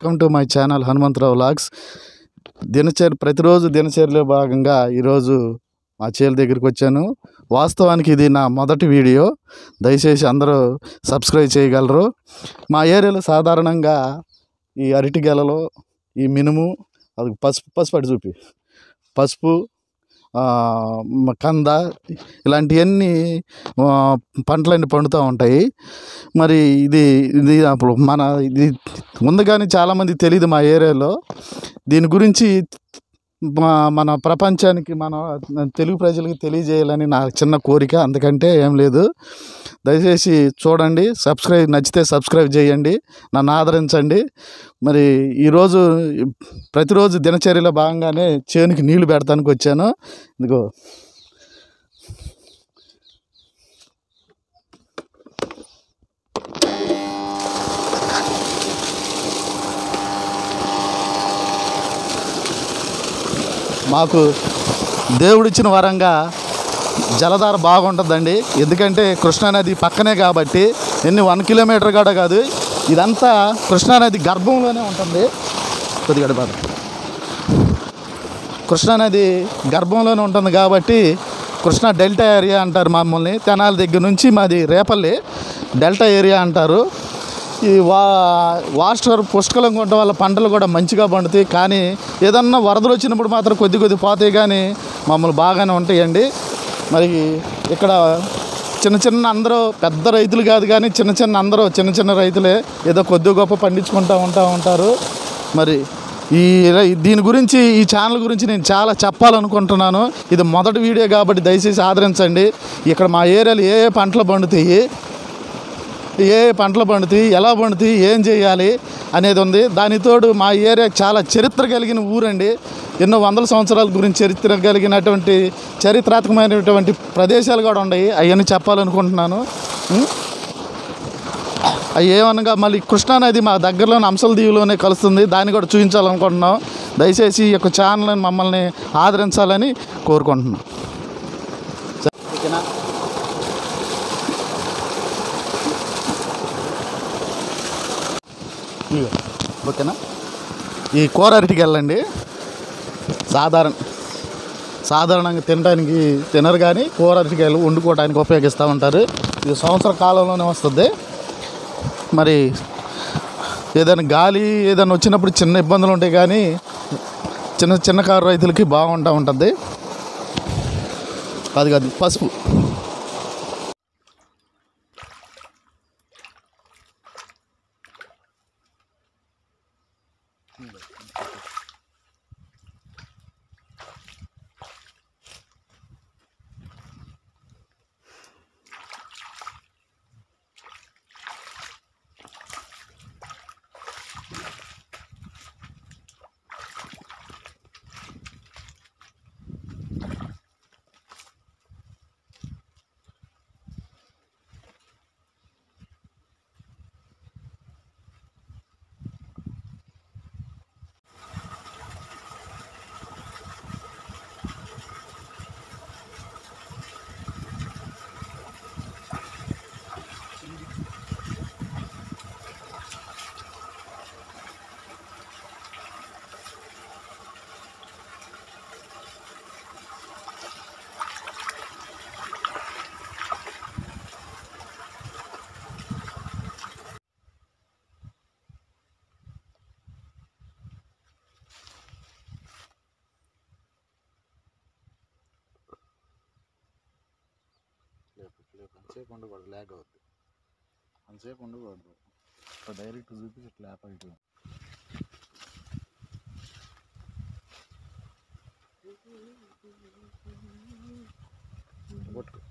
Welcome to my channel Hanumantharao logs దినచర్య ప్రతిరోజు దినచర్యలో భాగంగా ఈరోజు మా చేల దగ్గరికి వచ్చాను వాస్తవానికి ఇది నా మొదటి వీడియో దయచేసి అందరూ సబ్స్క్రైబ్ చేయగలరు మా ఏరియాలో సాధారణంగా ఈ అరటి గెలలో ఈ మినుము అది పసుపు పసుపు అటు చూపి పసుపు ఆ, మ- కంద ఇలాంటివన్నీ ఆ, పంటలన్నీ పండుతూ ఉంటాయి మరి ఇది ఇది అప్పుడు మన ఇది ఉంది కానీ చాలామంది తెలియదు మా ఏరియాలో దీని గురించి మా- మన ప్రపంచానికి మన తెలుగు ప్రజలకు తెలియజేయాలని నా చిన్న కోరిక అందుకంటే ఏం లేదు దయచేసి చూడండి సబ్స్క్రైబ్ నచ్చితే సబ్స్క్రైబ్ చేయండి నన్ను ఆదరించండి మరి ఈరోజు ప్రతిరోజు దినచర్యలో భాగంగానే చేనుకి నీళ్లు పెడతానికి వచ్చాను ఇదిగో మాకు దేవుడిచ్చిన వరంగా జలధార బాగుంటుందండి ఎందుకంటే కృష్ణానది పక్కనే కాబట్టి ఎన్ని వన్ కిలోమీటర్ కూడా కాదు ఇదంతా కృష్ణానది గర్భంలోనే ఉంటుంది కొద్దిగా బాధ కృష్ణానది గర్భంలోనే ఉంటుంది కాబట్టి కృష్ణా డెల్టా ఏరియా అంటారు మమ్మల్ని తెనాలి దగ్గర నుంచి మాది రేపల్లి డెల్టా ఏరియా అంటారు ఈ వా వాస్టర్ పుష్కలంగా ఉండటం వల్ల పంటలు కూడా మంచిగా పండుతాయి కానీ ఏదన్నా వరదలు వచ్చినప్పుడు మాత్రం కొద్ది కొద్ది పోతాయి కానీ మమ్మల్ని బాగానే ఉంటాయండి మరి ఇక్కడ చిన్న చిన్న అందరూ పెద్ద రైతులు కాదు కానీ చిన్న చిన్న అందరూ చిన్న చిన్న రైతులే ఏదో కొద్ది గొప్ప పండించుకుంటూ ఉంటా ఉంటారు మరి ఈ రై- దీని గురించి ఈ ఛానల్ గురించి నేను చాలా చెప్పాలనుకుంటున్నాను ఇది మొదటి వీడియో కాబట్టి దయచేసి ఆదరించండి ఇక్కడ మా ఏరియాలో ఏ ఏ పంటలు పండుతాయి ఏ ఏ పంటలు పండుతాయి ఎలా పండుతాయి ఏం చేయాలి అనేది ఉంది దానితోడు మా ఏరియా చాలా చరిత్ర కలిగిన ఊరండి ఎన్నో వందల సంవత్సరాల గురించి చరిత్ర కలిగినటువంటి చరిత్రాత్మకమైనటువంటి ప్రదేశాలు కూడా ఉన్నాయి అవన్నీ చెప్పాలనుకుంటున్నాను ఉం? అవి ఏమనగా మళ్ళీ కృష్ణానది మా దగ్గరలోని అంశల దీవులోనే కలుస్తుంది దాన్ని కూడా చూపించాలనుకుంటున్నాం దయచేసి ఈ యొక్క ఛానల్ని మమ్మల్ని ఆదరించాలని కోరుకుంటున్నాం ఓకేనా ఇదిగో, ఓకేనా ఈ కూర అరటికి వెళ్ళండి సాధారణ సాధారణంగా తినడానికి తినరు కానీ కూర అరటికాయలు వండుకోవడానికి ఉపయోగిస్తూ ఉంటారు ఇది సంవత్సర కాలంలోనే వస్తుంది మరి ఏదైనా గాలి ఏదైనా వచ్చినప్పుడు చిన్న ఇబ్బందులు ఉంటాయి కానీ చిన్న చిన్న కారు రైతులకి బాగుంటూ ఉంటుంది అది కాదు పసుపు అంతసేపు ఉండకూడదు లేక అవుద్ది అంతసేపు ఉండకూడదు ఇట్లా డైరెక్ట్ చూపించి ఇట్లా లేప ఇటు కొట్టుకో